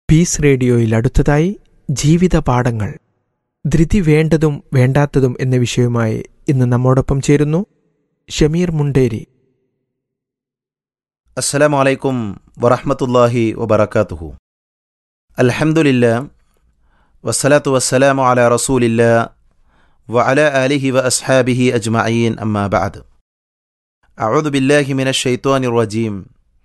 piece റേഡിയോയിൽ അടുത്തതായി ജീവിത പാഠങ്ങൾ ധൃതി വേണ്ടതും വേണ്ടാത്തതും എന്ന വിഷയവുമായി ഇന്ന് നമ്മോടൊപ്പം ചേരുന്നു ഷമീർ മുണ്ടേരി അസ്സലാമു അലൈക്കും വറഹ്മത്തുള്ളാഹി വബറകാതുഹു അൽഹംദുലില്ലാ വസ്സലാത്തു വസ്സലാമു അലാ റസൂലില്ലാ വഅല ആലിഹി വഅസ്ഹാബിഹി അജ്മഈൻ അമ്മാ ബഅദ് أعوذ بالله من الشيطان الرجيم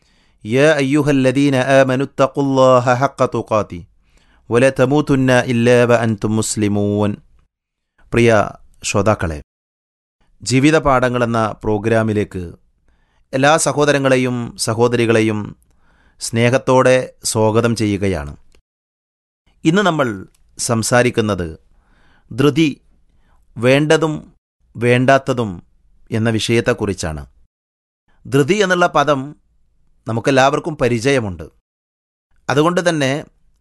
يا أيها الذين آمنوا اتقوا الله حق تقاته ولا تموتن إلا وأنتم مسلمون പ്രിയ ശ്രോതാക്കളെ ജീവിത പാഠങ്ങൾ എന്ന പ്രോഗ്രാമിലേക്ക് എല്ലാ സഹോദരങ്ങളെയും സഹോദരികളെയും സ്നേഹത്തോടെ സ്വാഗതം ചെയ്യുകയാണ് ഇന്ന് നമ്മൾ സംസാരിക്കുന്നത് ധൃതി വേണ്ടതും വേണ്ടാത്തതും എന്ന വിഷയത്തെക്കുറിച്ചാണ് ധൃതി എന്നുള്ള പദം നമുക്കെല്ലാവർക്കും പരിചയമുണ്ട് അതുകൊണ്ട് തന്നെ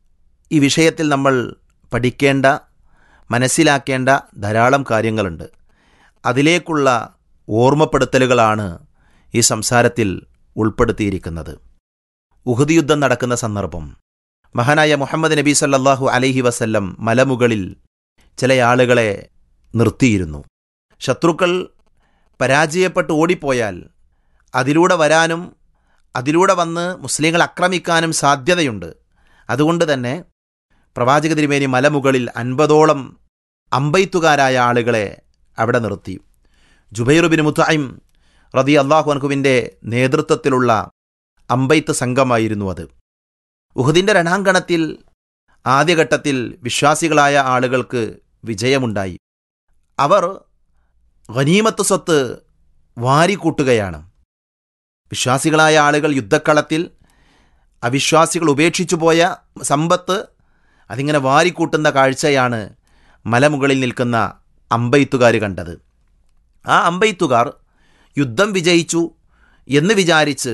ഈ വിഷയത്തിൽ നമ്മൾ പഠിക്കേണ്ട മനസ്സിലാക്കേണ്ട ധാരാളം കാര്യങ്ങളുണ്ട് അതിലേക്കുള്ള ഓർമ്മപ്പെടുത്തലുകളാണ് ഈ സംസാരത്തിൽ ഉൾപ്പെടുത്തിയിരിക്കുന്നത് ഉഹദ് യുദ്ധം നടക്കുന്ന സന്ദർഭം മഹാനായ മുഹമ്മദ് നബി സല്ലല്ലാഹു അലൈഹി വസല്ലം മലമുകളിൽ ചില ആളുകളെ നിർത്തിയിരുന്നു ശത്രുക്കൾ പരാജയപ്പെട്ട് ഓടിപ്പോയാൽ അതിലൂടെ വരാനും അതിലൂടെ വന്ന് മുസ്ലിങ്ങൾ ആക്രമിക്കാനും സാധ്യതയുണ്ട് അതുകൊണ്ട് തന്നെ പ്രവാചക തിരുമേനി മലമുകളിൽ അൻപതോളം അമ്പെയ്ത്തുകാരായ ആളുകളെ അവിടെ നിർത്തി ജുബൈറുബിൻ മുത്തൈം റതി അള്ളാഹു അൻഹുവിൻ്റെ നേതൃത്വത്തിലുള്ള അമ്പെയ്ത്ത് സംഘമായിരുന്നു അത് ഉഹദിൻ്റെ രണാങ്കണത്തിൽ ആദ്യഘട്ടത്തിൽ വിശ്വാസികളായ ആളുകൾക്ക് വിജയമുണ്ടായി അവർ ഖനീമത്ത് സ്വത്ത് വാരിക്കൂട്ടുകയാണ് വിശ്വാസികളായ ആളുകൾ യുദ്ധക്കളത്തിൽ അവിശ്വാസികൾ ഉപേക്ഷിച്ചു പോയ സമ്പത്ത് അതിങ്ങനെ വാരിക്കൂട്ടുന്ന കാഴ്ചയാണ് മലമുകളിൽ നിൽക്കുന്ന അമ്പെയ്ത്തുകാർ കണ്ടത് ആ അമ്പെയ്ത്തുകാർ യുദ്ധം വിജയിച്ചു എന്ന് വിചാരിച്ച്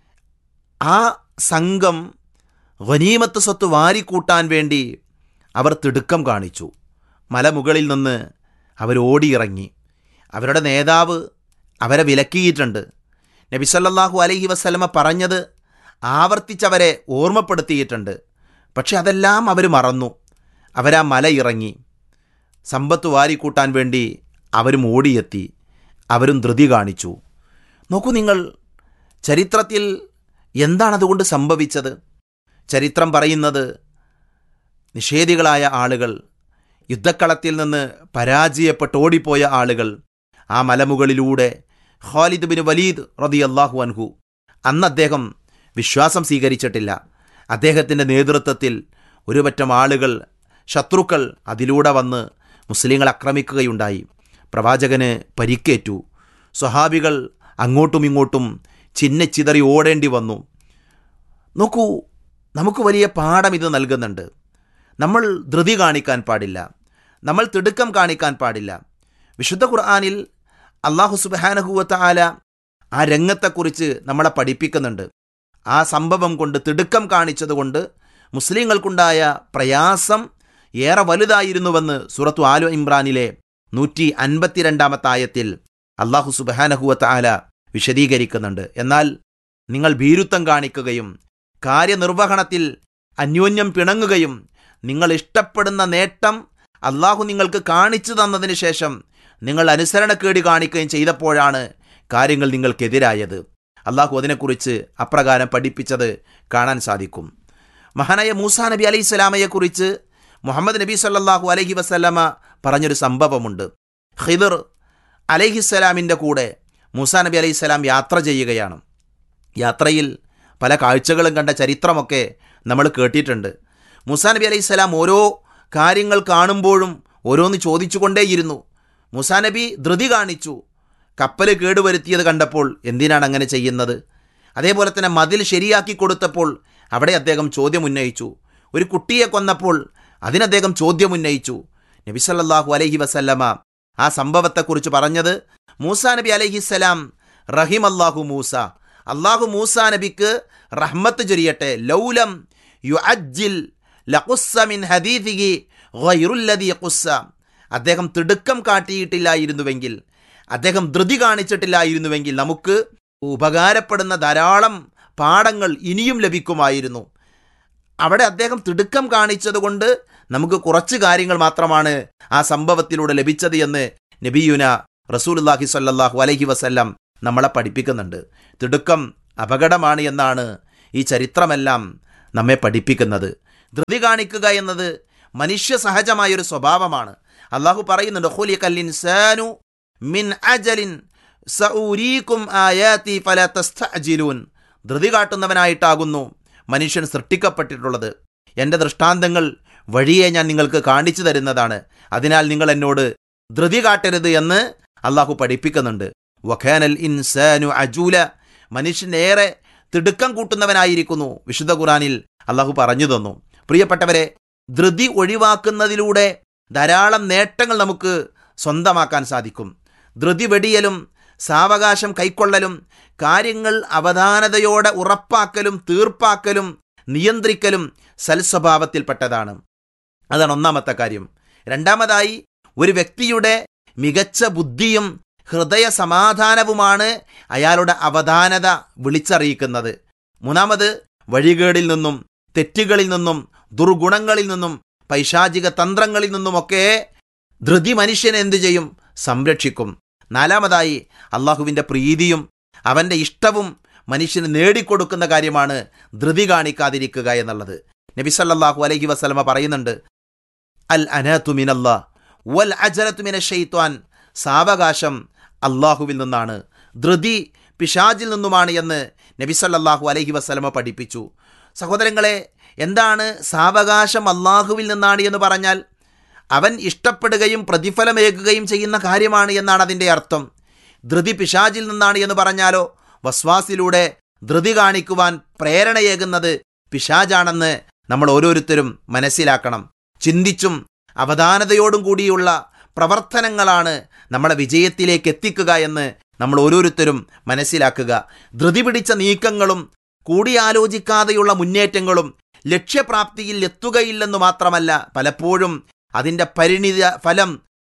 ആ സംഘം ഖനീമത്ത് സ്വത്ത് വാരിക്കൂട്ടാൻ വേണ്ടി അവർ തിടുക്കം കാണിച്ചു മലമുകളിൽ നിന്ന് അവർ ഓടിയിറങ്ങി അവരുടെ നേതാവ് അവരെ വിലക്കിയിട്ടുണ്ട് നബിസല്ലാഹു അലൈഹി വസ്ലമ പറഞ്ഞത് ആവർത്തിച്ചവരെ ഓർമ്മപ്പെടുത്തിയിട്ടുണ്ട് പക്ഷെ അതെല്ലാം അവർ മറന്നു അവരാ മല ഇറങ്ങി സമ്പത്ത് വാരിക്കൂട്ടാൻ വേണ്ടി അവരും ഓടിയെത്തി അവരും ധൃതി കാണിച്ചു നോക്കൂ നിങ്ങൾ ചരിത്രത്തിൽ എന്താണതുകൊണ്ട് സംഭവിച്ചത് ചരിത്രം പറയുന്നത് നിഷേധികളായ ആളുകൾ യുദ്ധക്കളത്തിൽ നിന്ന് പരാജയപ്പെട്ട് ഓടിപ്പോയ ആളുകൾ ആ മലമുകളിലൂടെ ഖാലിദ് ബിൻ വലീദ് റതി അള്ളാഹു അൻഹു അന്ന് അദ്ദേഹം വിശ്വാസം സ്വീകരിച്ചിട്ടില്ല അദ്ദേഹത്തിൻ്റെ നേതൃത്വത്തിൽ ഒരുപറ്റം ആളുകൾ ശത്രുക്കൾ അതിലൂടെ വന്ന് മുസ്ലിങ്ങൾ ആക്രമിക്കുകയുണ്ടായി പ്രവാചകന് പരിക്കേറ്റു സ്വഹാബികൾ അങ്ങോട്ടും ഇങ്ങോട്ടും ചിന്നച്ചിതറി ഓടേണ്ടി വന്നു നോക്കൂ നമുക്ക് വലിയ പാഠം ഇത് നൽകുന്നുണ്ട് നമ്മൾ ധൃതി കാണിക്കാൻ പാടില്ല നമ്മൾ തിടുക്കം കാണിക്കാൻ പാടില്ല വിശുദ്ധ ഖുർആാനിൽ അള്ളാഹു സുബാനഹുവത്ത ആല ആ രംഗത്തെക്കുറിച്ച് നമ്മളെ പഠിപ്പിക്കുന്നുണ്ട് ആ സംഭവം കൊണ്ട് തിടുക്കം കാണിച്ചതുകൊണ്ട് മുസ്ലിങ്ങൾക്കുണ്ടായ പ്രയാസം ഏറെ വലുതായിരുന്നുവെന്ന് സുറത്തു ആലു ഇമ്രാനിലെ നൂറ്റി അൻപത്തിരണ്ടാമത്തെ ആയത്തിൽ അള്ളാഹു സുബാനഹുവത്ത ആല വിശദീകരിക്കുന്നുണ്ട് എന്നാൽ നിങ്ങൾ ഭീരുത്വം കാണിക്കുകയും കാര്യനിർവഹണത്തിൽ അന്യോന്യം പിണങ്ങുകയും നിങ്ങൾ ഇഷ്ടപ്പെടുന്ന നേട്ടം അള്ളാഹു നിങ്ങൾക്ക് കാണിച്ചു തന്നതിന് ശേഷം നിങ്ങൾ അനുസരണക്കേട് കാണിക്കുകയും ചെയ്തപ്പോഴാണ് കാര്യങ്ങൾ നിങ്ങൾക്കെതിരായത് അള്ളാഹു അതിനെക്കുറിച്ച് അപ്രകാരം പഠിപ്പിച്ചത് കാണാൻ സാധിക്കും മഹാനായ മൂസാ നബി അലൈഹി സ്വലാമയെക്കുറിച്ച് മുഹമ്മദ് നബി സല്ലാഹു അലഹി വസ്ലമ പറഞ്ഞൊരു സംഭവമുണ്ട് ഖിദർ അലഹിസ്സലാമിൻ്റെ കൂടെ മൂസാ നബി അലൈഹി സ്വലാം യാത്ര ചെയ്യുകയാണ് യാത്രയിൽ പല കാഴ്ചകളും കണ്ട ചരിത്രമൊക്കെ നമ്മൾ കേട്ടിട്ടുണ്ട് മൂസാ നബി അലൈഹി സ്വലാം ഓരോ കാര്യങ്ങൾ കാണുമ്പോഴും ഓരോന്ന് ചോദിച്ചുകൊണ്ടേയിരുന്നു മൂസാ നബി ധൃതി കാണിച്ചു കപ്പൽ കേടുവരുത്തിയത് കണ്ടപ്പോൾ എന്തിനാണ് അങ്ങനെ ചെയ്യുന്നത് അതേപോലെ തന്നെ മതിൽ ശരിയാക്കി കൊടുത്തപ്പോൾ അവിടെ അദ്ദേഹം ചോദ്യം ഉന്നയിച്ചു ഒരു കുട്ടിയെ കൊന്നപ്പോൾ അതിനദ്ദേഹം ചോദ്യം ഉന്നയിച്ചു നബി സല്ലല്ലാഹു അലൈഹി വസല്ലമ ആ സംഭവത്തെക്കുറിച്ച് പറഞ്ഞത് മൂസാ നബി അലൈഹിസ്സലാം റഹിം അള്ളാഹു മൂസ അള്ളാഹു മൂസാ നബിക്ക് റഹ്മത്ത് ചൊരിയട്ടെ ലൗലം യു അജ്ജിൽ ലഖുസ്സ മിൻ ഹദീദിഹി ഗൈറുല്ലദീ ഖുസ്സ അദ്ദേഹം തിടുക്കം കാട്ടിയിട്ടില്ലായിരുന്നുവെങ്കിൽ അദ്ദേഹം ധൃതി കാണിച്ചിട്ടില്ലായിരുന്നുവെങ്കിൽ നമുക്ക് ഉപകാരപ്പെടുന്ന ധാരാളം പാഠങ്ങൾ ഇനിയും ലഭിക്കുമായിരുന്നു അവിടെ അദ്ദേഹം തിടുക്കം കാണിച്ചതുകൊണ്ട് നമുക്ക് കുറച്ച് കാര്യങ്ങൾ മാത്രമാണ് ആ സംഭവത്തിലൂടെ ലഭിച്ചത് എന്ന് നബിയുന റസൂലുല്ലാഹി സ്വല്ലല്ലാഹു അലൈഹി വസല്ലം നമ്മളെ പഠിപ്പിക്കുന്നുണ്ട് തിടുക്കം അപകടമാണ് എന്നാണ് ഈ ചരിത്രമെല്ലാം നമ്മെ പഠിപ്പിക്കുന്നത് ധൃതി കാണിക്കുക എന്നത് മനുഷ്യ സഹജമായൊരു സ്വഭാവമാണ് അള്ളാഹു പറയുന്നുണ്ട് "ഖുലിഖൽ ഇൻസാനു മിൻ അജലിൻ സഊരീകും ആയാതി ഫല തസ്തഅജിലൂൻ ധൃതി കാട്ടുന്നവനായിട്ടാകുന്നു മനുഷ്യൻ സൃഷ്ടിക്കപ്പെട്ടിട്ടുള്ളത് എൻ്റെ ദൃഷ്ടാന്തങ്ങൾ വഴിയെ ഞാൻ നിങ്ങൾക്ക് കാണിച്ചു തരുന്നതാണ് അതിനാൽ നിങ്ങൾ എന്നോട് ധൃതി കാട്ടരുത് എന്ന് അള്ളാഹു പഠിപ്പിക്കുന്നുണ്ട് വഖാനൽ ഇൻസാനു അജൂല മനുഷ്യൻ ഏറെ തിടുക്കം കൂട്ടുന്നവനായിരിക്കുന്നു വിശുദ്ധ ഖുറാനിൽ അള്ളാഹു പറഞ്ഞു തന്നു പ്രിയപ്പെട്ടവരെ ധൃതി ഒഴിവാക്കുന്നതിലൂടെ ധാരാളം നേട്ടങ്ങൾ നമുക്ക് സ്വന്തമാക്കാൻ സാധിക്കും ധൃതി വെടിയലും സാവകാശം കൈക്കൊള്ളലും കാര്യങ്ങൾ അവധാനതയോടെ ഉറപ്പാക്കലും തീർപ്പാക്കലും നിയന്ത്രിക്കലും സൽസ്വഭാവത്തിൽപ്പെട്ടതാണ് അതാണ് ഒന്നാമത്തെ കാര്യം രണ്ടാമതായി ഒരു വ്യക്തിയുടെ മികച്ച ബുദ്ധിയും ഹൃദയ സമാധാനവുമാണ് അയാളുടെ അവധാനത വിളിച്ചറിയിക്കുന്നത് മൂന്നാമത് വഴികേടിൽ നിന്നും തെറ്റുകളിൽ നിന്നും ദുർഗുണങ്ങളിൽ നിന്നും പൈശാചിക തന്ത്രങ്ങളിൽ നിന്നുമൊക്കെ ധൃതി മനുഷ്യനെ എന്തു ചെയ്യും സംരക്ഷിക്കും നാലാമതായി അള്ളാഹുവിൻ്റെ പ്രീതിയും അവൻ്റെ ഇഷ്ടവും മനുഷ്യന് നേടിക്കൊടുക്കുന്ന കാര്യമാണ് ധൃതി കാണിക്കാതിരിക്കുക എന്നുള്ളത് നബി സല്ലല്ലാഹു അലൈഹി വസല്ലമ പറയുന്നുണ്ട് അൽ അനാത്തുമിനല്ലാ വൽ അജലത്തുമിന ഷെയ്ത്വാൻ സാവകാശം അള്ളാഹുവിൽ നിന്നാണ് ധൃതി പിശാജിൽ നിന്നുമാണ് എന്ന് നബി സല്ലല്ലാഹു അലൈഹി വസല്ലമ പഠിപ്പിച്ചു സഹോദരങ്ങളെ എന്താണ് സാവകാശം അള്ളാഹുവിൽ നിന്നാണ് എന്ന് പറഞ്ഞാൽ അവൻ ഇഷ്ടപ്പെടുകയും പ്രതിഫലമേകുകയും ചെയ്യുന്ന കാര്യമാണ് എന്നാണ് അതിൻ്റെ അർത്ഥം ധൃതി പിശാജിൽ നിന്നാണ് എന്ന് പറഞ്ഞാലോ വസ്വാസിലൂടെ ധൃതി കാണിക്കുവാൻ പ്രേരണയേകുന്നത് പിശാജാണെന്ന് നമ്മൾ ഓരോരുത്തരും മനസ്സിലാക്കണം ചിന്തിച്ചും അവധാനതയോടും കൂടിയുള്ള പ്രവർത്തനങ്ങളാണ് നമ്മളെ വിജയത്തിലേക്ക് എത്തിക്കുക എന്ന് നമ്മൾ ഓരോരുത്തരും മനസ്സിലാക്കുക ധൃതി പിടിച്ച നീക്കങ്ങളും കൂടിയാലോചിക്കാതെയുള്ള മുന്നേറ്റങ്ങളും ലക്ഷ്യപ്രാപ്തിയിൽ എത്തുകയില്ലെന്ന് മാത്രമല്ല പലപ്പോഴും അതിൻ്റെ പരിണിത ഫലം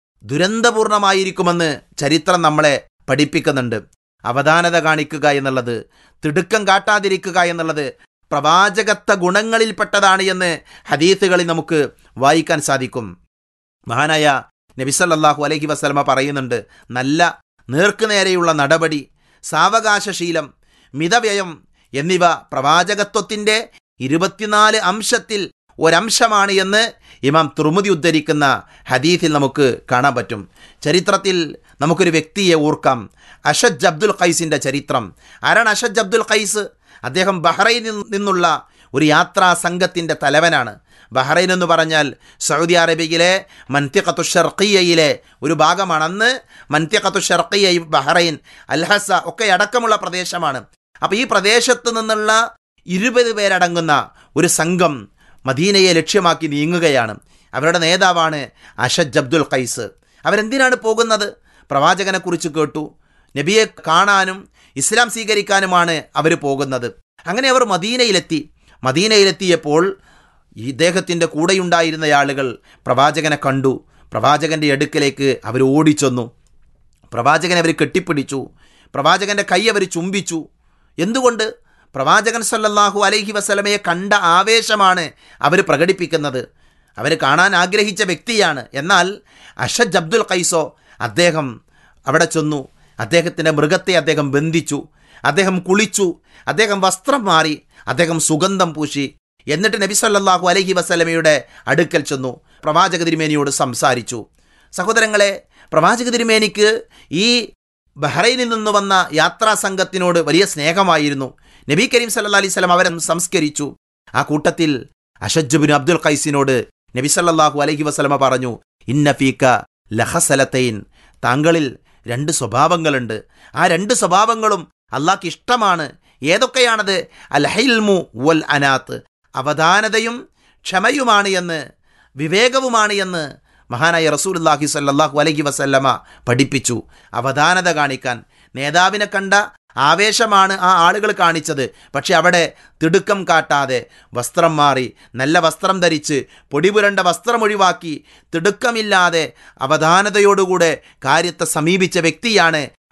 ദുരന്തപൂർണമായിരിക്കുമെന്ന് ചരിത്രം നമ്മളെ പഠിപ്പിക്കുന്നുണ്ട് അവധാനത കാണിക്കുക എന്നുള്ളത് തിടുക്കം കാട്ടാതിരിക്കുക എന്നുള്ളത് പ്രവാചകത്വ ഗുണങ്ങളിൽപ്പെട്ടതാണ് എന്ന് ഹദീസുകളിൽ നമുക്ക് വായിക്കാൻ സാധിക്കും മഹാനായ നബിസല്ലാഹു അലൈഹി വസ്ലമ പറയുന്നുണ്ട് നല്ല നേർക്കുനേരെയുള്ള നടപടി സാവകാശശീലം മിതവ്യയം എന്നിവ പ്രവാചകത്വത്തിൻ്റെ ഇരുപത്തിനാല് അംശത്തിൽ ഒരംശമാണ് എന്ന് ഇമാം തുർമുദി ഉദ്ധരിക്കുന്ന ഹദീസിൽ നമുക്ക് കാണാൻ പറ്റും ചരിത്രത്തിൽ നമുക്കൊരു വ്യക്തിയെ ഓർക്കാം അഷദ് അബ്ദുൽ ഖൈസിൻ്റെ ചരിത്രം ആരാണ് അഷദ് അബ്ദുൽ ഖൈസ് അദ്ദേഹം ബഹ്റൈനിൽ നിന്നുള്ള ഒരു യാത്രാ സംഘത്തിൻ്റെ തലവനാണ് ബഹ്റൈൻ എന്ന് പറഞ്ഞാൽ സൗദി അറേബ്യയിലെ മൻത്യഖത്തു ഷർക്കിയയിലെ ഒരു ഭാഗമാണ് അന്ന് മൻത്യഖത്തു ഷർക്കിയ ബഹ്റൈൻ അൽഹസ ഒക്കെ അടക്കമുള്ള പ്രദേശമാണ് അപ്പോൾ ഈ പ്രദേശത്ത് നിന്നുള്ള ഇരുപത് പേരടങ്ങുന്ന ഒരു സംഘം മദീനയെ ലക്ഷ്യമാക്കി നീങ്ങുകയാണ് അവരുടെ നേതാവാണ് അഷദ് അബ്ദുൽ ഖൈസ് അവരെന്തിനാണ് പോകുന്നത് പ്രവാചകനെക്കുറിച്ച് കേട്ടു നബിയെ കാണാനും ഇസ്ലാം സ്വീകരിക്കാനുമാണ് അവർ പോകുന്നത് അങ്ങനെ അവർ മദീനയിലെത്തി മദീനയിലെത്തിയപ്പോൾ ഇദ്ദേഹത്തിൻ്റെ കൂടെയുണ്ടായിരുന്ന ആളുകൾ പ്രവാചകനെ കണ്ടു പ്രവാചകൻ്റെ അടുക്കലേക്ക് അവർ ഓടിച്ചെന്നു പ്രവാചകനെ അവർ കെട്ടിപ്പിടിച്ചു പ്രവാചകൻ്റെ കൈ അവർ ചുംബിച്ചു എന്തുകൊണ്ട് പ്രവാചകൻ സല്ലല്ലാഹു അലൈഹി വസലമയെ കണ്ട ആവേശമാണ് അവർ പ്രകടിപ്പിക്കുന്നത് അവർ കാണാൻ ആഗ്രഹിച്ച വ്യക്തിയാണ് എന്നാൽ അഷദ് അബ്ദുൽ ഖൈസോ അദ്ദേഹം അവിടെ ചെന്നു അദ്ദേഹത്തിൻ്റെ മൃഗത്തെ അദ്ദേഹം ബന്ധിച്ചു അദ്ദേഹം കുളിച്ചു അദ്ദേഹം വസ്ത്രം മാറി അദ്ദേഹം സുഗന്ധം പൂശി എന്നിട്ട് നബി സല്ലല്ലാഹു അലൈഹി വസല്ലമയുടെ അടുക്കൽ ചെന്നു പ്രവാചക തിരുമേനിയോട് സംസാരിച്ചു സഹോദരങ്ങളെ പ്രവാചക തിരുമേനിക്ക് ഈ ബഹ്റൈനിൽ നിന്ന് വന്ന യാത്രാ സംഘത്തിനോട് വലിയ സ്നേഹമായിരുന്നു നബി കരീം സല്ലാ അലൈഹി സ്വലം അവരെ സംസ്കരിച്ചു ആ കൂട്ടത്തിൽ അഷജുബിൻ അബ്ദുൽ ഖൈസിനോട് നബി സല്ലല്ലാഹു അലൈഹി വസലമ പറഞ്ഞു ഇന്ന ഫീക്ക ലഹസലത്തൈൻ താങ്കളിൽ രണ്ട് സ്വഭാവങ്ങളുണ്ട് ആ രണ്ട് സ്വഭാവങ്ങളും അള്ളാഹ്ക്ക് ഇഷ്ടമാണ് ഏതൊക്കെയാണത് അൽ ഹൈൽമു വൽ അനാത്ത് അവധാനതയും ക്ഷമയുമാണ് എന്ന് വിവേകവുമാണ് എന്ന് മഹാനായ റസൂലുല്ലാഹി സല്ലാഹു അലൈഹി വസല്ലമ പഠിപ്പിച്ചു അവധാനത കാണിക്കാൻ നേതാവിനെ കണ്ട ആവേശമാണ് ആ ആളുകൾ കാണിച്ചത് പക്ഷെ അവിടെ തിടുക്കം കാട്ടാതെ വസ്ത്രം മാറി നല്ല വസ്ത്രം ധരിച്ച് പൊടിപുരണ്ട വസ്ത്രം ഒഴിവാക്കി തിടുക്കമില്ലാതെ അവധാനതയോടുകൂടെ കാര്യത്തെ സമീപിച്ച വ്യക്തിയാണ്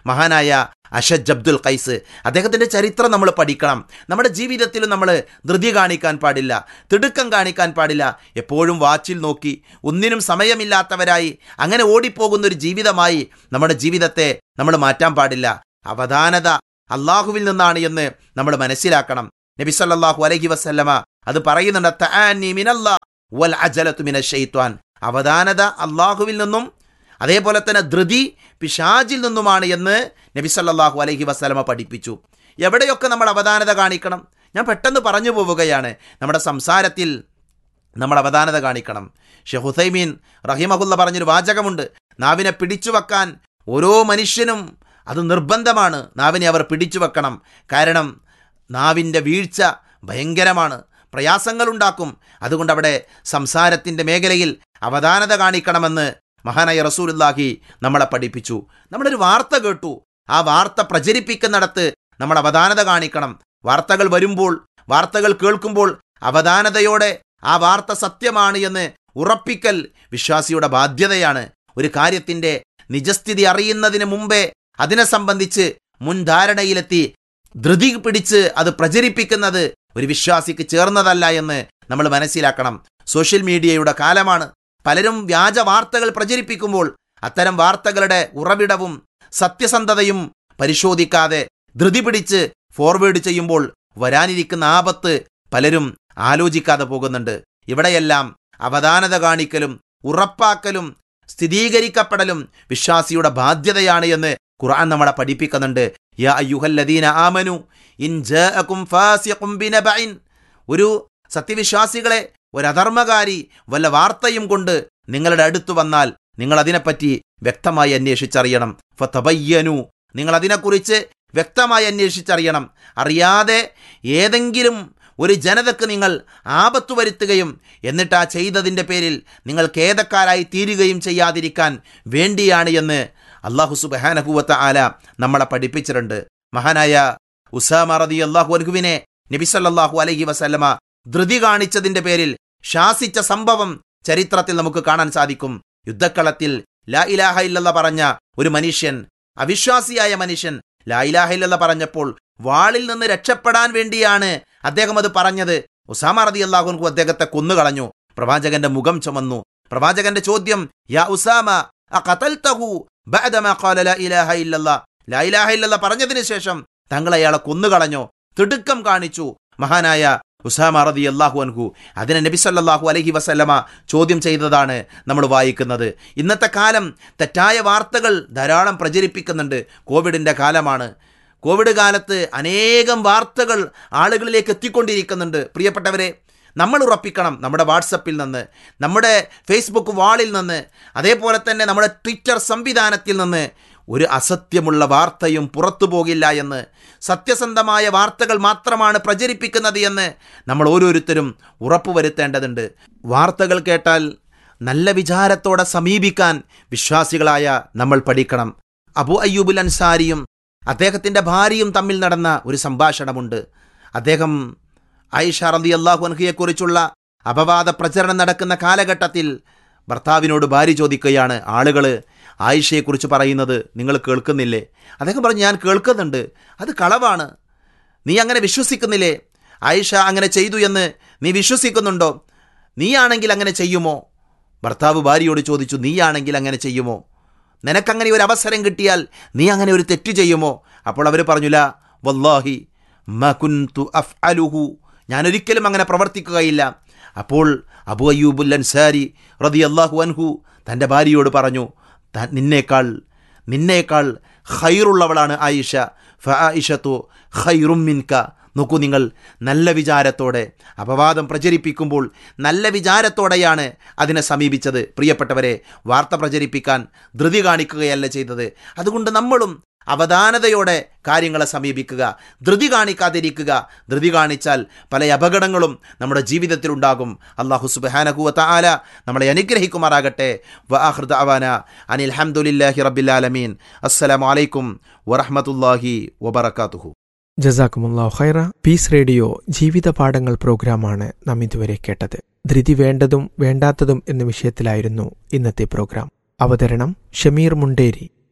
മഹാനായ അഷജ് അബ്ദുൽ ഖൈസ് അദ്ദേഹത്തിൻ്റെ ചരിത്രം നമ്മൾ പഠിക്കണം നമ്മുടെ ജീവിതത്തിലും നമ്മൾ ധൃതി കാണിക്കാൻ പാടില്ല തിടുക്കം കാണിക്കാൻ പാടില്ല എപ്പോഴും വാച്ചിൽ നോക്കി ഒന്നിനും സമയമില്ലാത്തവരായി അങ്ങനെ ഓടിപ്പോകുന്ന ഒരു ജീവിതമായി നമ്മുടെ ജീവിതത്തെ നമ്മൾ മാറ്റാൻ പാടില്ല അവധാനത അള്ളാഹുവിൽ നിന്നാണ് എന്ന് നമ്മൾ മനസ്സിലാക്കണം നബി സല്ലല്ലാഹു അലൈഹി വസല്ലമ അത് പറയുന്നുണ്ട് തആനി മിനല്ലാ വൽ അജലത്തു മിന ഷെയ്ത്വാൻ അവധാനത അള്ളാഹുവിൽ നിന്നും അതേപോലെ തന്നെ ധൃതി പിശാജിൽ നിന്നുമാണ് എന്ന് നബി സല്ലല്ലാഹു അലൈഹി വസല്ലമ പഠിപ്പിച്ചു എവിടെയൊക്കെ നമ്മൾ അവധാനത കാണിക്കണം ഞാൻ പെട്ടെന്ന് പറഞ്ഞു പോവുകയാണ് നമ്മുടെ സംസാരത്തിൽ നമ്മൾ അവധാനത കാണിക്കണം ഷെയ്ഖ് ഹുസൈമീൻ റഹിമഹുല്ല പറഞ്ഞൊരു വാചകമുണ്ട് നാവിനെ പിടിച്ചു വെക്കാൻ ഓരോ മനുഷ്യനും അത് നിർബന്ധമാണ് നാവിനെ അവർ പിടിച്ചു വെക്കണം കാരണം നാവിൻ്റെ വീഴ്ച ഭയങ്കരമാണ് പ്രയാസങ്ങളുണ്ടാക്കും അതുകൊണ്ട് അവിടെ സംസാരത്തിൻ്റെ മേഖലയിൽ അവധാനത കാണിക്കണമെന്ന് മഹാനായ റസൂലുല്ലാഹി നമ്മളെ പഠിപ്പിച്ചു നമ്മളൊരു വാർത്ത കേട്ടു ആ വാർത്ത പ്രചരിപ്പിക്കുന്നിടത്ത് നമ്മൾ അവധാനത കാണിക്കണം വാർത്തകൾ വരുമ്പോൾ വാർത്തകൾ കേൾക്കുമ്പോൾ അവധാനതയോടെ ആ വാർത്ത സത്യമാണ് എന്ന് ഉറപ്പിക്കൽ വിശ്വാസിയുടെ ബാധ്യതയാണ് ഒരു കാര്യത്തിൻ്റെ നിജസ്ഥിതി അറിയുന്നതിന് മുമ്പേ അതിനെ സംബന്ധിച്ച് മുൻധാരണയിലെത്തി ധൃതി പിടിച്ച് അത് പ്രചരിപ്പിക്കുന്നത് ഒരു വിശ്വാസിക്ക് ചേർന്നതല്ല എന്ന് നമ്മൾ മനസ്സിലാക്കണം സോഷ്യൽ മീഡിയയുടെ കാലമാണ് പലരും വ്യാജ വാർത്തകൾ പ്രചരിപ്പിക്കുമ്പോൾ അത്തരം വാർത്തകളുടെ ഉറവിടവും സത്യസന്ധതയും പരിശോധിക്കാതെ ധൃതി പിടിച്ച് ഫോർവേഡ് ചെയ്യുമ്പോൾ വരാനിരിക്കുന്ന ആപത്ത് പലരും ആലോചിക്കാതെ പോകുന്നുണ്ട് ഇവിടെയെല്ലാം അവധാനത കാണിക്കലും ഉറപ്പാക്കലും സ്ഥിരീകരിക്കപ്പെടലും വിശ്വാസിയുടെ ബാധ്യതയാണ് എന്ന് ഖുർആൻ നമ്മളെ പഠിപ്പിക്കുന്നുണ്ട് യാ അയ്യുഹല്ലദീന ആമനു ഇൻ ജാഅകും ഫാസിഖും ബിനബഇൻ ഒരു സത്യവിശ്വാസികളെ ഒരു അധർമ്മകാരി വല്ല വാർത്തയും കൊണ്ട് നിങ്ങളുടെ അടുത്ത് വന്നാൽ നിങ്ങൾ അതിനെപ്പറ്റി വ്യക്തമായി അന്വേഷിച്ചറിയണം ഫതബയ്യനു നിങ്ങൾ അതിനെക്കുറിച്ച് വ്യക്തമായി അന്വേഷിച്ചറിയണം അറിയാതെ ഏതെങ്കിലും ഒരു ജനതക്ക് നിങ്ങൾ ആപത്ത് വരുത്തുകയും എന്നിട്ട് ആ ചെയ്തതിൻ്റെ പേരിൽ നിങ്ങൾ ഖേദക്കാരായി തീരുകയും ചെയ്യാതിരിക്കാൻ വേണ്ടിയാണ് എന്ന് അള്ളാഹു സുബഹാനഹുവത്ത ആല നമ്മളെ പഠിപ്പിച്ചിട്ടുണ്ട് മഹാനായ ഉസാമ റതി അള്ളാഹു അൽഹുവിനെ നബിസല്ലാഹു അലഹി വസല്ലമ ധൃതി കാണിച്ചതിന്റെ പേരിൽ ശാസിച്ച സംഭവം ചരിത്രത്തിൽ നമുക്ക് കാണാൻ സാധിക്കും യുദ്ധക്കളത്തിൽ ലാ ഇലാഹ ഇല്ലല്ല പറഞ്ഞ ഒരു മനുഷ്യൻ അവിശ്വാസിയായ മനുഷ്യൻ ലാ ഇലാഹ ഇല്ലല്ല പറഞ്ഞപ്പോൾ വാളിൽ നിന്ന് രക്ഷപ്പെടാൻ വേണ്ടിയാണ് അദ്ദേഹം അത് പറഞ്ഞത് ഉസാമ റതി അള്ളാഹുൻകു അദ്ദേഹത്തെ കൊന്നുകളഞ്ഞു പ്രവാചകന്റെ മുഖം ചുമന്നു പ്രവാചകന്റെ ചോദ്യം യാ ഉസാമ അഖതൽതഹു ബഅദമാ ഖാല ലാ ഇലാഹ ഇല്ലല്ലാ ലാ ഇലാഹ ഇല്ലല്ലാ പറഞ്ഞതിന് ശേഷം തങ്ങൾ അയാളെ കൊന്നുകളഞ്ഞോ തിടുക്കം കാണിച്ചു മഹാനായ ഉസാമ റതി അള്ളാഹു അൻഹു അതിനെ നബി സല്ലല്ലാഹു അലൈഹി വസല്ലമ ചോദ്യം ചെയ്തതാണ് നമ്മൾ വായിക്കുന്നത് ഇന്നത്തെ കാലം തെറ്റായ വാർത്തകൾ ധാരാളം പ്രചരിപ്പിക്കുന്നുണ്ട് കോവിഡിൻ്റെ കാലമാണ് കോവിഡ് കാലത്ത് അനേകം വാർത്തകൾ ആളുകളിലേക്ക് എത്തിക്കൊണ്ടിരിക്കുന്നുണ്ട് പ്രിയപ്പെട്ടവരെ നമ്മൾ ഉറപ്പിക്കണം നമ്മുടെ വാട്സപ്പിൽ നിന്ന് നമ്മുടെ ഫേസ്ബുക്ക് വാളിൽ നിന്ന് അതേപോലെ തന്നെ നമ്മുടെ ട്വിറ്റർ സംവിധാനത്തിൽ നിന്ന് ഒരു അസത്യമുള്ള വാർത്തയും പുറത്തു പോകില്ല എന്ന് സത്യസന്ധമായ വാർത്തകൾ മാത്രമാണ് പ്രചരിപ്പിക്കുന്നത് എന്ന് നമ്മൾ ഓരോരുത്തരും ഉറപ്പുവരുത്തേണ്ടതുണ്ട് വാർത്തകൾ കേട്ടാൽ നല്ല വിചാരത്തോടെ സമീപിക്കാൻ വിശ്വാസികളായ നമ്മൾ പഠിക്കണം അബു അയ്യൂബുൽ അൻസാരിയും അദ്ദേഹത്തിൻ്റെ ഭാര്യയും തമ്മിൽ നടന്ന ഒരു സംഭാഷണമുണ്ട് അദ്ദേഹം ഐഷ റലി അള്ളാഹു അൻഹിയെക്കുറിച്ചുള്ള അപവാദ പ്രചരണം നടക്കുന്ന കാലഘട്ടത്തിൽ ഭർത്താവിനോട് ഭാര്യ ചോദിക്കുകയാണ് ആളുകൾ ആയിഷയെക്കുറിച്ച് പറയുന്നത് നിങ്ങൾ കേൾക്കുന്നില്ലേ അദ്ദേഹം പറഞ്ഞു ഞാൻ കേൾക്കുന്നുണ്ട് അത് കളവാണ് നീ അങ്ങനെ വിശ്വസിക്കുന്നില്ലേ ആയിഷ അങ്ങനെ ചെയ്തു എന്ന് നീ വിശ്വസിക്കുന്നുണ്ടോ നീയാണെങ്കിൽ അങ്ങനെ ചെയ്യുമോ ഭർത്താവ് ഭാര്യയോട് ചോദിച്ചു നീയാണെങ്കിൽ അങ്ങനെ ചെയ്യുമോ നിനക്കങ്ങനെ ഒരു അവസരം കിട്ടിയാൽ നീ അങ്ങനെ ഒരു തെറ്റ് ചെയ്യുമോ അപ്പോൾ അവർ പറഞ്ഞില്ല വല്ലാഹി മകുന്തു അഫ് അലുഹു ഞാനൊരിക്കലും അങ്ങനെ പ്രവർത്തിക്കുകയില്ല അപ്പോൾ അബു അയ്യൂബുൽ അൻസാരി റതി അള്ളാഹു അൻഹു തൻ്റെ ഭാര്യയോട് പറഞ്ഞു "ത- നിന്നേക്കാൾ നിന്നേക്കാൾ ഖൈറുള്ളവളാണ് ആയിഷ ഫ ആയിഷത്തു ഖൈറും മിൻക നോക്കൂ നിങ്ങൾ നല്ല വിചാരത്തോടെ അപവാദം പ്രചരിപ്പിക്കുമ്പോൾ നല്ല വിചാരത്തോടെയാണ് അതിനെ സമീപിച്ചത് പ്രിയപ്പെട്ടവരെ വാർത്ത പ്രചരിപ്പിക്കാൻ ധൃതി കാണിക്കുകയല്ല ചെയ്തത് അതുകൊണ്ട് നമ്മളും അവധാനതയോടെ കാര്യങ്ങളെ സമീപിക്കുക ധൃതി കാണിക്കാതിരിക്കുക ധൃതി കാണിച്ചാൽ പല അപകടങ്ങളും നമ്മുടെ ജീവിതത്തിൽ ഉണ്ടാകും അള്ളാഹു സുബാനഹുവത്ത ആല നമ്മളെ അനുഗ്രഹിക്കുമാറാകട്ടെ വഅഹൃദ അവാന അനിൽ ഹംദുലില്ലാഹി റബ്ബിൽ അസ്സലാമു അലൈക്കും വറഹ്മത്തുള്ളാഹി വബറകാതുഹു ജസാക്കുമുല്ലാ ഖൈറ പീസ് റേഡിയോ ജീവിത പാഠങ്ങൾ പ്രോഗ്രാമാണ് നാം ഇതുവരെ കേട്ടത് ധൃതി വേണ്ടതും വേണ്ടാത്തതും എന്ന വിഷയത്തിലായിരുന്നു ഇന്നത്തെ പ്രോഗ്രാം അവതരണം ഷമീർ മുണ്ടേരി